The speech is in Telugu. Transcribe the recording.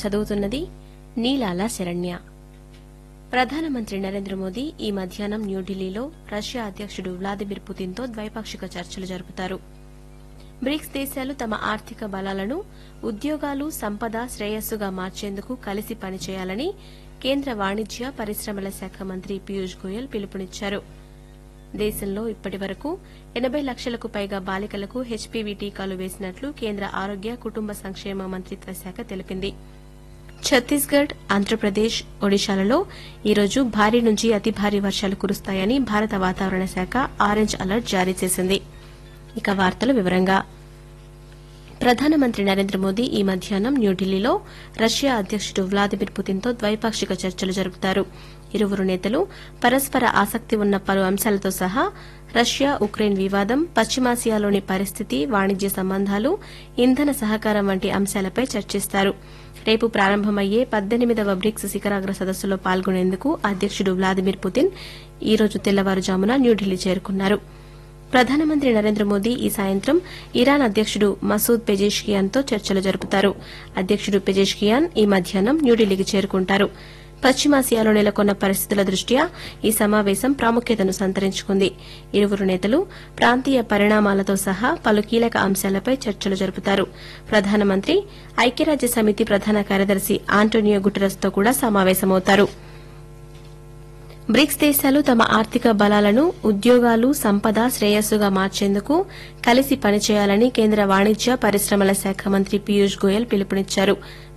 చదువుతున్నది నీలాల శరణ్య ప్రధానమంత్రి నరేంద్ర మోదీ ఈ మధ్యాహ్నం న్యూఢిల్లీలో రష్యా అధ్యకుడు వ్లాదిమిర్ పుతిన్తో ద్వైపాక్షిక చర్చలు జరుపుతారు బ్రిక్స్ దేశాలు తమ ఆర్థిక బలాలను ఉద్యోగాలు సంపద శ్రేయస్సుగా మార్చేందుకు కలిసి పనిచేయాలని కేంద్ర వాణిజ్య పరిశ్రమల శాఖ మంత్రి పీయూష్ గోయల్ పిలుపునిచ్చారు దేశంలో ఇప్పటి వరకు ఎనబై లక్షలకు పైగా బాలికలకు హెచ్పీవీ టీకాలు వేసినట్లు కేంద్ర ఆరోగ్య కుటుంబ సంక్షేమ మంత్రిత్వ శాఖ తెలిపింది ఛత్తీస్గఢ్ ఆంధ్రప్రదేశ్ ఒడిశాలలో ఈరోజు భారీ నుంచి అతి భారీ వర్షాలు కురుస్తాయని భారత వాతావరణ శాఖ ఆరెంజ్ అలర్ట్ జారీ చేసింది ఇక వార్తలు వివరంగా ప్రధానమంత్రి నరేంద్ర మోదీ ఈ మధ్యాహ్నం న్యూఢిల్లీలో రష్యా అధ్యకుడు వ్లాదిమిర్ పుతిన్తో ద్వైపాక్షిక చర్చలు జరుపుతారు ఇరువురు నేతలు పరస్పర ఆసక్తి ఉన్న పలు అంశాలతో సహా రష్యా ఉక్రెయిన్ వివాదం పశ్చిమాసియాలోని పరిస్థితి వాణిజ్య సంబంధాలు ఇంధన సహకారం వంటి అంశాలపై చర్చిస్తారు రేపు ప్రారంభమయ్యే పద్దెనిమిదవ బ్రిక్స్ శిఖరాగ్ర సదస్సులో పాల్గొనేందుకు అధ్యకుడు వ్లాదిమిర్ పుతిన్ ఈ రోజు తెల్లవారుజామున న్యూఢిల్లీ చేరుకున్నారు ప్రధానమంత్రి నరేంద్ర మోదీ ఈ సాయంత్రం ఇరాన్ అధ్యకుడు మసూద్ పెజేష్కియాన్తో చర్చలు జరుపుతారు అధ్యకుడు పెజేష్కియాన్ ఈ మధ్యాహ్నం న్యూఢిల్లీకి చేరుకుంటారు పశ్చిమాసియాలో నెలకొన్న పరిస్థితుల దృష్ట్యా ఈ సమావేశం ప్రాముఖ్యతను సంతరించుకుంది ఇరువురు నేతలు ప్రాంతీయ పరిణామాలతో సహా పలు కీలక అంశాలపై చర్చలు జరుపుతారు ప్రధానమంత్రి ఐక్యరాజ్య సమితి ప్రధాన కార్యదర్శి ఆంటోనియో గుటరస్తో కూడా సమావేశమవుతారు బ్రిక్స్ దేశాలు తమ ఆర్థిక బలాలను ఉద్యోగాలు సంపద శ్రేయస్సుగా మార్చేందుకు కలిసి పనిచేయాలని కేంద్ర వాణిజ్య పరిశ్రమల శాఖ మంత్రి పీయూష్ గోయల్ పిలుపునిచ్చారు